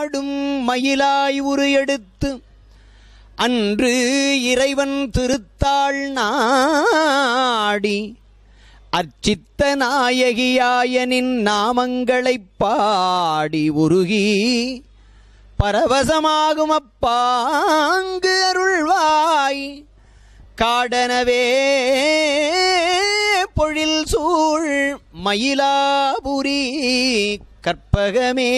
ஆடும் மயிலாய் உரு எடுத்து அன்று இறைவன் திருத்தாள் நாடி அர்ச்சித்த நாயகியாயனின் நாமங்களைப் பாடி உருகி பரவசமாகும் அப்பாங்கு அருள்வாய் காடனவே பொழில் சூழ் மயிலாபுரி கற்பகமே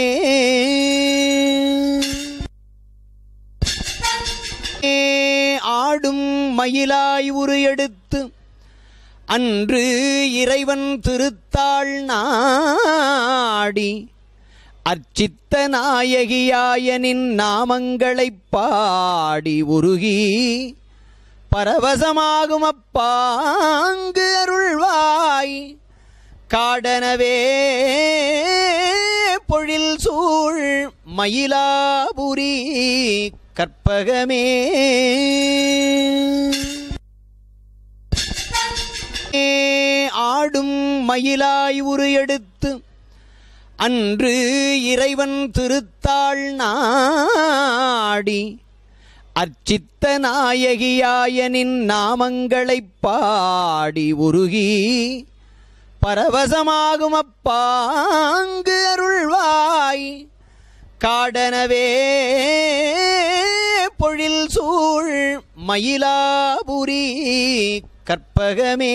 ஏ ஆடும் மயிலாய் உரு எடுத்து அன்று இறைவன் திருத்தாள் நாடி அர்ச்சித்த நாயகியாயனின் நாமங்களைப் பாடி உருகி பரவசமாகும் அப்பாங்கு அருள்வாய் காடனவே பொழில் சூழ் மயிலாபுரி கற்பகமே ஏ ஆடும் மயிலாய் உரு எடுத்து அன்று இறைவன் திருத்தாள் நாடி அர்ச்சித்த நாயகியாயனின் நாமங்களைப் பாடி உருகி பரவசமாகும் அப்பாங்கு அருள்வாய் காடனவே பொழில் சூழ் மயிலாபுரி கற்பகமே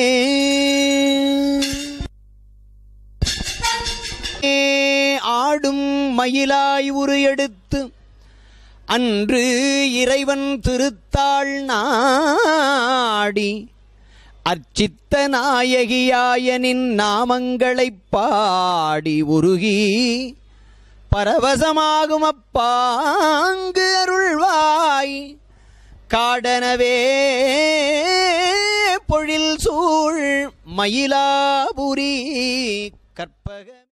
ஏ ஆடும் மயிலாய் உரு எடுத்து அன்று இறைவன் திருத்தாள் நாடி அர்ச்சித்த நாயகியாயனின் நாமங்களைப் பாடி உருகி பரவசமாகும் அப்பாங்கு அருள்வாய் காடனவே பொழில் சூழ் மயிலாபுரி கற்பக